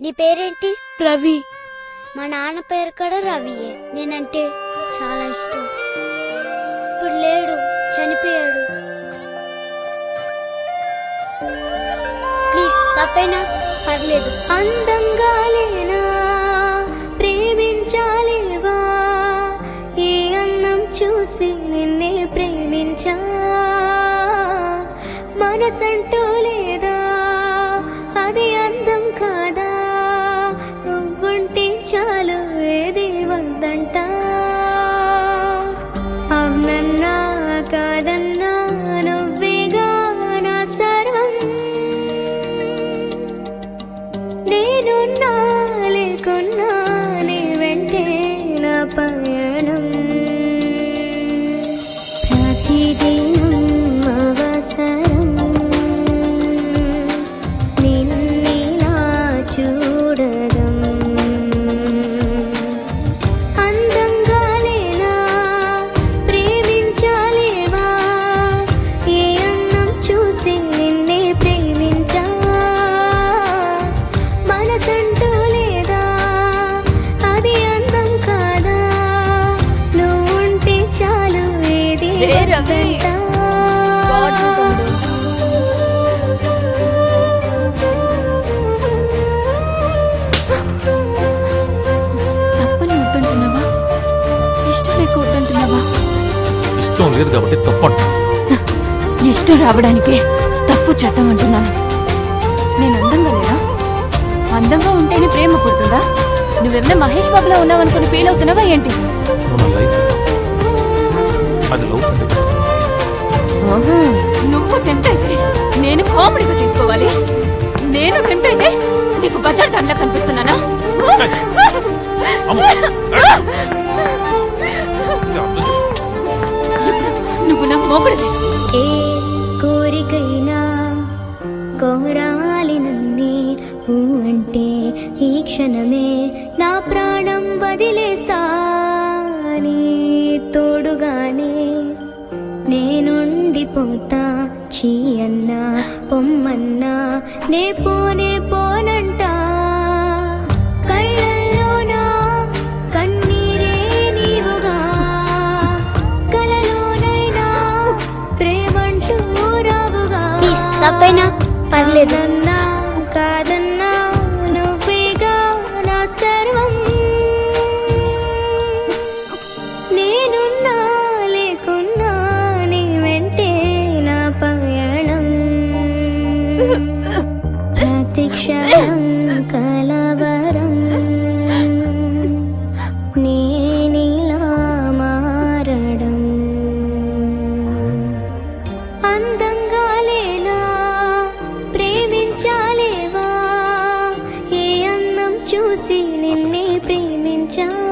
నీ పేరేంటి రవి మా నాన్న పేరు కూడా రవియే నేనంటే చాలా ఇష్టం ఇప్పుడు లేడు చనిపోయాడు ప్లీజ్ తప్పైనా పర్లేదు అందంగా లేనా ప్రేమించాలేవా ఏ అందం చూసి నిన్నే ప్రేమించా మనసంటూ లేదా అది అందం కాదా నువ్వుంటే చాలు ఏది వద్దంట అవునన్నా కాదన్నా నువ్వేగా నా సర్వం నేనున్నా లేకున్నా నీ వెంటే నా పయనం ప్రతిదినం అవసరం నిన్నిలా చూడడం అందంగా లేనా ప్రేమించాలేవా ఏ అన్నం చూసి నిన్నే ప్రేమించా మనసంటూ లేదా అది అందం కాదా నువ్వుంటే చాలు ఏది ఏ రవి, వద్దంటా. God తమ్ముడు. తప్పని వద్దంటున్నావా ఇష్టం లేక వద్దంటున్నావా ఇష్టం లేదు కాబట్టి తప్పంట ఇష్టం రావడానికే తప్పు చేద్దామంటున్నాను నేను అందంగా లేనా అందంగా ఉంటేనే ప్రేమ పుడుతుందా నువ్వేమైనా మహేష్ బాబులా ఉన్నావనుకుని ఫీల్ అవుతున్నావా ఏంటి నువ్వు నా లైఫ్ అది లవ్ కంటే గొప్పది. ఓహో, నువ్వు టెంట్ అయితే నేను కామెడీగా తీసుకోవాలి నేను టెంట్ అయితే నీకు బజార్ దానిలా కనిపిస్తున్నానా అమ్మో! ఇది అర్థం చేసుకో. ఇప్పుడు నువ్వు నా మొగుడివి ఏ కోరికైనా కోరాలి నన్నే ఊ అంటే ఈ క్షణమే నా ప్రాణం వదిలేస్తా నీ తోడుగానే నేనుండిపోతా చీ అన్నా పొమ్మన్నా నే పోనే పోనంటా కళ్ళల్లోనా కన్నీరే నీవుగా కలలోనైనా ప్రేమంటూ రావుగా ప్లీజ్ తప్పైనా పర్లేదు నన్నా కాదన్నా నువ్వేగా నా సర్వం నేనున్నా లేకున్నా నీ వెంటే నా పయనం ప్రతి క్షణం కలవరం నేనిలా మారడం అందంగా లేనా ప్రేమించాలేవా ఏ అందం చూసి నిన్నే ప్రేమించా